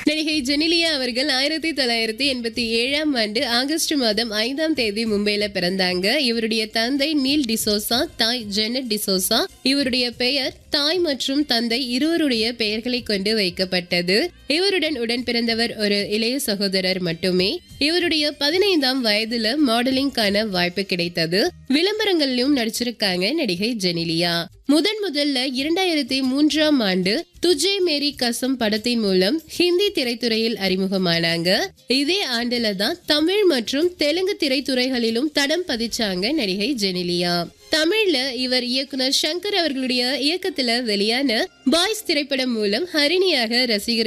நடிகை ஜெனிலியா அவர்கள் ஆயிரத்தி தொள்ளாயிரத்தி எண்பத்தி ஏழாம் ஆண்டு ஆகஸ்ட் மாதம் ஐந்தாம் தேதி மும்பையில பிறந்தாங்க இவருடைய தந்தை நீல் டிசோசா தாய் ஜெனட் டிசோசா இவருடைய பெயர் தாய் மற்றும் தந்தை இருவருடைய பெயர்களை கொண்டு வைக்கப்பட்டது இவருடன் உடன் பிறந்தவர் ஒரு இளைய சகோதரர் மட்டுமே இவருடைய பதினைந்தாம் வயதுல மாடலிங்கான வாய்ப்பு கிடைத்தது விளம்பரங்களிலும் நடிச்சிருக்காங்க நடிகை ஜெனிலியா முதன் முதல்ல இரண்டாயிரத்தி மூன்றாம் ஆண்டு துஜே மேரி கசம் படத்தின் மூலம் ஹிந்தி திரைத்துறையில் அறிமுகமானாங்க இதே ஆண்டுல தான் தமிழ் மற்றும் தெலுங்கு திரைத்துறைகளிலும் தடம் பதிச்சாங்க நடிகை ஜெனிலியா தமிழ்ல இவர் இயக்குனர் சங்கர் அவர்களுடைய இயக்கத்துல வெளியான பாய்ஸ் திரைப்படம் மூலம் ஹரிணியாக ரசிகர்கள்